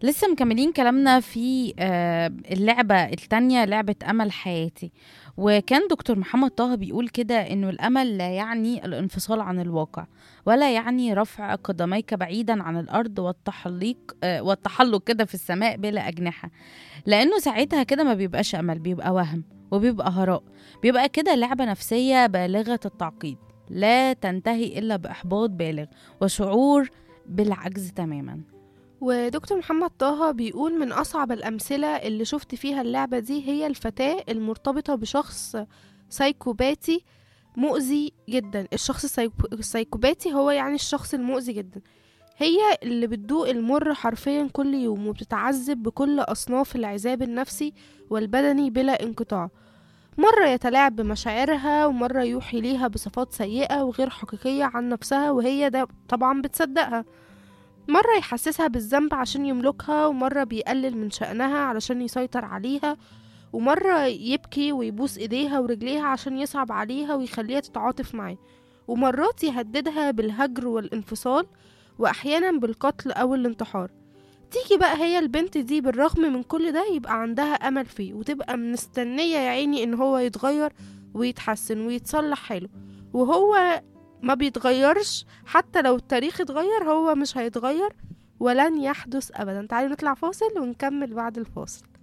لسه مكملين كلامنا في آه، اللعبة التانية لعبة أمل حياتي وكان دكتور محمد طه بيقول كده إنه الأمل لا يعني الانفصال عن الواقع ولا يعني رفع قدميك بعيدا عن الأرض والتحليق آه، والتحلق كده في السماء بلا أجنحة لأنه ساعتها كده ما بيبقاش أمل بيبقى وهم وبيبقى هراء بيبقى كده لعبة نفسية بالغة التعقيد لا تنتهي إلا بإحباط بالغ وشعور بالعجز تماما ودكتور محمد طه بيقول من أصعب الأمثلة اللي شفت فيها اللعبة دي هي الفتاة المرتبطة بشخص سايكوباتي مؤذي جدا الشخص السايكو- السايكوباتي هو يعني الشخص المؤذي جدا هي اللي بتدوق المر حرفيا كل يوم وبتتعذب بكل أصناف العذاب النفسي والبدني بلا انقطاع مرة يتلاعب بمشاعرها ومرة يوحي ليها بصفات سيئة وغير حقيقية عن نفسها وهي ده طبعا بتصدقها مرة يحسسها بالذنب عشان يملكها ومرة بيقلل من شأنها علشان يسيطر عليها ومرة يبكي ويبوس ايديها ورجليها عشان يصعب عليها ويخليها تتعاطف معاه ومرات يهددها بالهجر والانفصال وأحيانا بالقتل أو الانتحار تيجي بقى هي البنت دي بالرغم من كل ده يبقى عندها أمل فيه وتبقى مستنية يا عيني إن هو يتغير ويتحسن ويتصلح حاله وهو ما بيتغيرش حتى لو التاريخ اتغير هو مش هيتغير ولن يحدث أبدا تعالي نطلع فاصل ونكمل بعد الفاصل